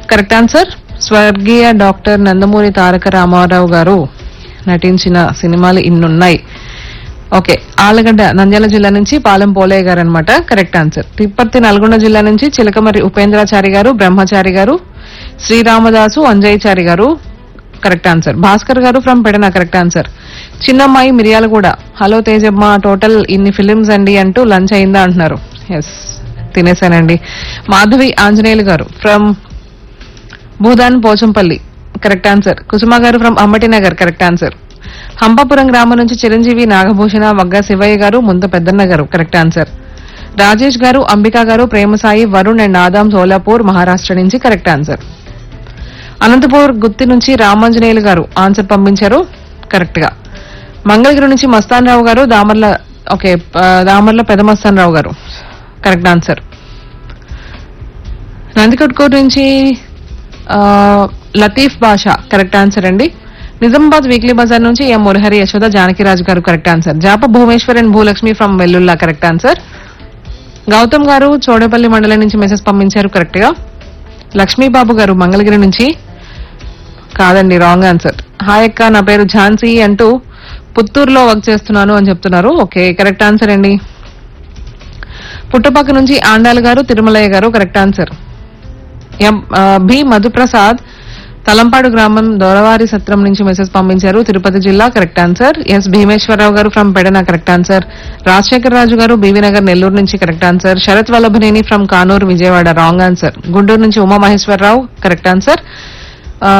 correct answer స్వర్గీయ doctor Nandamuri Taraka Rama Rao గారు నటించిన సినిమాలు ఇన్నున్నాయి ఓకే ఆలగడ్డ నంద్యాల జిల్లా నుంచి పాలెం పోలయ్య గారు అనమాట కరెక్ట్ ఆన్సర్ తిప్పర్తి నల్గొండ జిల్లా నుంచి చిలకమరి ఉపేంద్రాచారి గారు బ్రహ్మచారి గారు శ్రీరామదాసు అంజయ్యచారి గారు కరెక్ట్ ఆన్సర్ భాస్కర్ గారు ఫ్రమ్ పెడన కరెక్ట్ ఆన్సర్ చిన్నమ్మాయి మిరియాలగూడ హలో తేజమ్మ టోటల్ ఇన్ని ఫిలిమ్స్ అండి అంటూ లంచ్ అయిందా అంటున్నారు ఎస్ తినేసానండి మాధవి ఆంజనేయులు గారు from Bhoodan Pochampally correct answer Kusuma గారు ఫ్రమ్ అమ్మటి నగర్ కరెక్ట్ ఆన్సర్ హంపాపురం గ్రామం నుంచి చిరంజీవి నాగభూషణ వగ్గ శివయ్య గారు ముంత పెద్దన్న గారు కరెక్ట్ ఆన్సర్ రాజేష్ గారు అంబికా గారు ప్రేమసాయి వరుణ్ అండ్ ఆదాం సోలాపూర్ మహారాష్ట్ర నుంచి కరెక్ట్ ఆన్సర్ అనంతపూర్ గుత్తి నుంచి రామాంజనేయులు గారు ఆన్సర్ పంపించారు కరెక్ట్ గా మంగళగిరి నుంచి మస్తాన్ రావు గారు దామర్ల ఓకే ఆ, దామర్ల పెద్ద మస్తాన్ రావు గారు కరెక్ట్ ఆన్సర్ నందికొట్కూరు నుంచి ఆ, లతీఫ్ బాషా కరెక్ట్ ఆన్సర్ అండి నిజామాబాద్ వీక్లీ బజార్ నుంచి ఎం మురహరి యశోద జానకిరాజు గారు కరెక్ట్ ఆన్సర్ జాప Bhubaneswar and Bhulakshmi from Vellulla correct answer Gautam గారు చోడపల్లి మండలం నుంచి మెసేజ్ పంపించారు కరెక్ట్ గా లక్ష్మీబాబు గారు మంగళగిరి నుంచి కాదండి రాంగ్ ఆన్సర్ హాయ్ అక్క నా పేరు ఝాన్సీ అంటూ పుత్తూరులో వర్క్ చేస్తున్నాను అని చెప్తున్నారు ఓకే కరెక్ట్ ఆన్సర్ అండి పుట్టపక్క నుంచి ఆండాల్ గారు తిరుమలయ్య గారు కరెక్ట్ ఆన్సర్ ఎం ఆ, బి మధుప్రసాద్ తలంపాడు గ్రామం దొరవారి సత్రం నుంచి మెసేజ్ పంపించారు తిరుపతి జిల్లా కరెక్ట్ ఆన్సర్ ఎస్ భీమేశ్వరరావు గారు from Pedana correct answer Rajasekhar Raju గారు బీవీ నగర్ నెల్లూరు నుంచి correct answer Sarath Vallabhaneni from Kanuru Vijayawada wrong answer Guntur నుంచి ఉమామహేశ్వరరావు కరెక్ట్ ఆన్సర్ ఆ,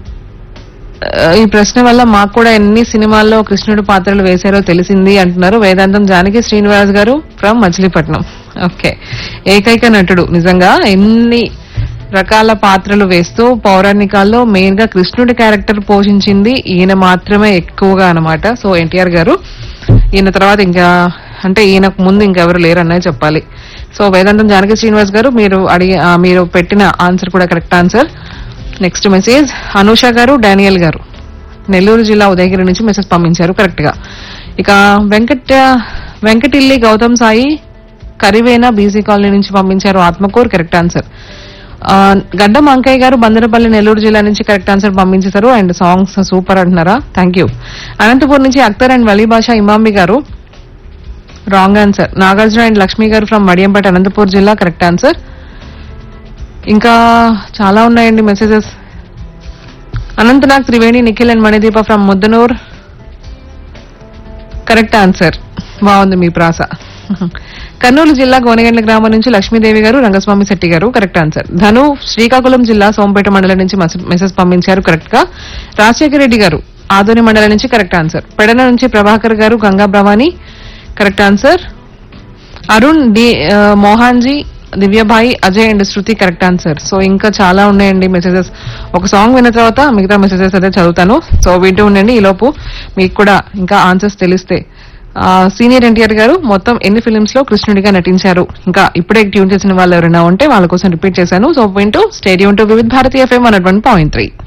ఈ ప్రశ్న వల్ల మాకు కూడా ఎన్ని సినిమాల్లో కృష్ణుడు పాత్రలు వేశారో తెలిసింది అంటున్నారు వేదాంతం జానకి శ్రీనివాస్ గారు ఫ్రమ్ మచిలీపట్నం ఓకే ఏకైక నటుడు నిజంగా ఎన్ని రకాల పాత్రలు వేస్తూ పౌరాణికాల్లో మెయిన్ గా కృష్ణుడి క్యారెక్టర్ పోషించింది ఈయన మాత్రమే ఎక్కువగా అన్నమాట సో ఎన్టీఆర్ గారు ఈయన తర్వాత ఇంకా అంటే ఈయనకు ముందు ఇంకెవరు లేరనే చెప్పాలి సో వేదాంతం జానకి శ్రీనివాస్ గారు మీరు అడిగి ఆ, మీరు పెట్టిన ఆన్సర్ కూడా correct answer next message Anusha గారు డానియల్ గారు నెల్లూరు జిల్లా ఉదయగిరి నుంచి మెసేజ్ పంపించారు కరెక్ట్ గా ఇక వెంకట వెంకటిల్లి గౌతమ్ సాయి కరివేనా బీసీ కాలనీ నుంచి పంపించారు ఆత్మకూరు కరెక్ట్ ఆన్సర్ ఆ, గడ్డం అంకయ్య గారు బందరపల్లి నెల్లూరు జిల్లా నుంచి కరెక్ట్ ఆన్సర్ పంపించేశారు అండ్ సాంగ్స్ సూపర్ అంటున్నారా థ్యాంక్ యూ అనంతపూర్ నుంచి అఖ్తర్ అండ్ వలీ భాష ఇమాంబి గారు wrong answer Nagarjuna and Lakshmi గారు ఫ్రమ్ మడియంపేట అనంతపూర్ జిల్లా కరెక్ట్ ఆన్సర్ ఇంకా చాలా ఉన్నాయండి messages Anantnag Triveni Nikhil and Manideepa from Muddanur correct answer బాగుంది మీ ప్రాస కర్నూలు జిల్లా గోనెగండ్ల గ్రామం నుంచి లక్ష్మీదేవి గారు రంగస్వామి శెట్టి గారు కరెక్ట్ ఆన్సర్ ధను శ్రీకాకుళం జిల్లా సోంపేట మండలం నుంచి మెస- మెసేజ్ పంపించారు కరెక్ట్ గా రాజశేఖర రెడ్డి గారు ఆదోని మండలం నుంచి కరెక్ట్ ఆన్సర్ పెడన నుంచి ప్రభాకర్ గారు Ganga Bhavani correct answer Arun D ఆ, Mohanji Divyabhai Ajay and Shruti correct answer so ఇంకా చాలా ఉన్నాయండి మెసేజెస్ ఒక సాంగ్ విన్న తర్వాత మిగతా మెసేజెస్ అయితే చదువుతాను సో వింటూ ఉండండి ఈలోపు మీకు కూడా ఇంకా ఆన్సర్స్ తెలిస్తే ఆ, సీనియర్ ఎన్టీఆర్ గారు మొత్తం ఎన్ని ఫిల్మ్స్ లో కృష్ణుడిగా నటించారు ఇంకా ఇప్పుడే ట్యూన్ చేసిన వాళ్ళు ఎవరైనా ఉంటే వాళ్ళ కోసం రిపీట్ చేశాను సో వింటూ stadium to Vividh Bharati FM one point three